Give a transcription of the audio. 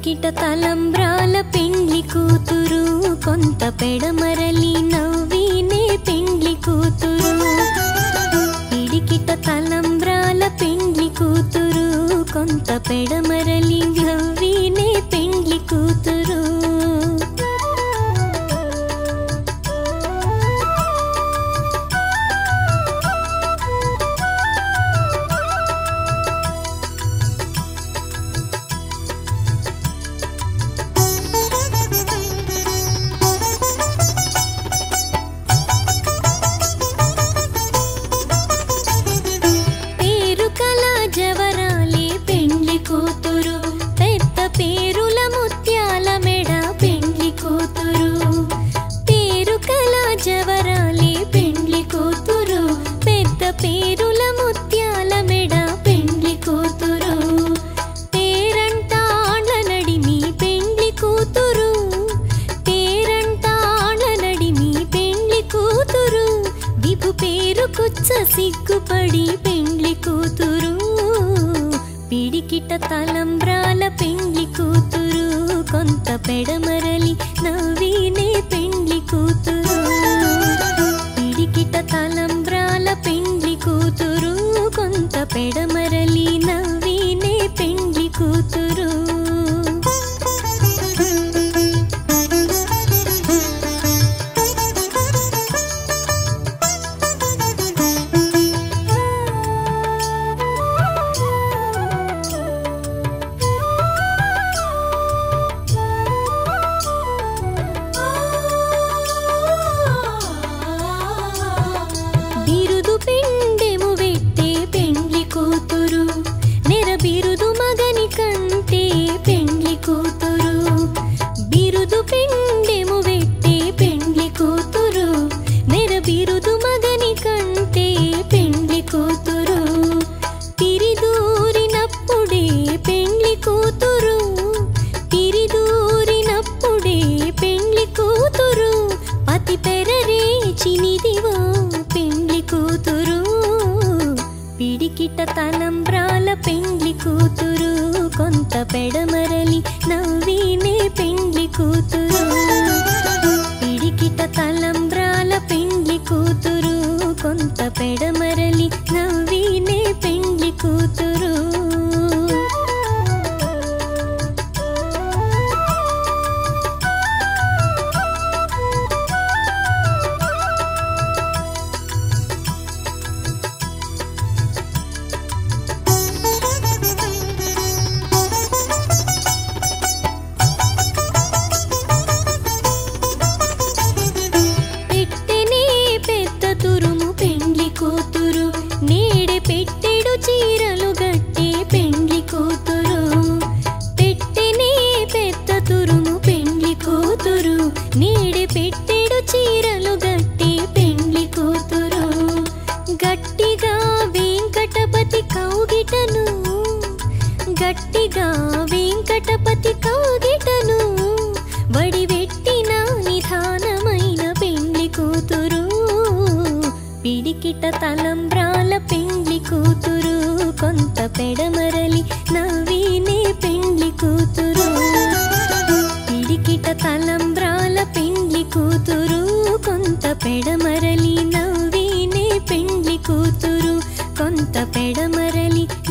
పిడికిట తలంబ్రాల పెండ్లి కూతురు కొంత పెడమరలి నవ్వినే పెండ్లి కూతురు పిడికిట తలంబ్రాల పెండ్లి కూతురు కొంత పెడమరలి నవ్వినే పెండ్లి కూతురు పేరు కల జవరాలే పెండ్లి కూతురు పెద్ద పేరుల ముత్యాల మెడ పెండ్లి కూతురు పేరు కల జవరాలే పెండ్లి కూతురు పెద్ద పేరుల ముత్యాల మెడ పెండ్లి కూతురు పేరంటాళ్ళ నడిమి పెండ్లి కూతురు పేరంటాళ్ళ నడిమి పెండ్లి కూతురు విపు పేరు కుచ్చ సిగ్గుపడి పెండ్లి కూతురు పిడికిట తలంబ్రాల పెండ్లి కూతురు కొంత పెడమరలి నవ్వినే పెండ్లి కూతురు పిడికిట తలంబ్రాల పెండ్లి కూతురు కొంత పెడమరలి నవ్వినే పెండ్లి కూతురు బిరుదు పిండెము వెట్టే పెండ్లి కూతురు నెర బిరుదు మగని కంటే పెండ్లి కూతురు బిరుదు పిండెము వెట్టే పెండ్లి కూతురు నెర బిరుదు మగని కంటే పెండ్లి కూతురు తిరిదూరినప్పుడే పెండ్లి కూతురు తిరిదూరినప్పుడే పెండ్లి కూతురు పతి పెరరేచినిదివో పెండ్లి కూతురు పిడికిట తలంబ్రాల పెండ్లి కూతురు కొంత పెడమరలి నవ్వినే పెండ్లి కూతురు పిడికిట తలంబ్రాల పెండ్లి కూతురు కొంత పెడమరలి నవ్వినే పెండ్లి కూతురు పెట్టెనే పెద్ద తురుము పెండ్లి కూతురు నేడే పెట్టెడు చీరలు గట్టే పెండ్లి కూతురు పెట్టెనే పెద్ద తురుము పెండ్లి కూతురు నేడే పెట్టెడు చీరలు గట్టే పెండ్లి కూతురు గట్టిగా వెంకటపతి కౌగిటను గట్టిగా వెంకటపతి కౌగిటను వడివెట్టిన నిధానమైన పెండ్లి కూతురు పిడికిట తలంబ్రాల పెండ్లి కూతురు కొంత పెడమరలి నవ్వినే పెండ్లి కూతురు పిడికిట తలంబ్రాల పెండ్లి కూతురు కొంత పెడమరలి నవ్వినే పెండ్లి కూతురు కొంత పెడమరలి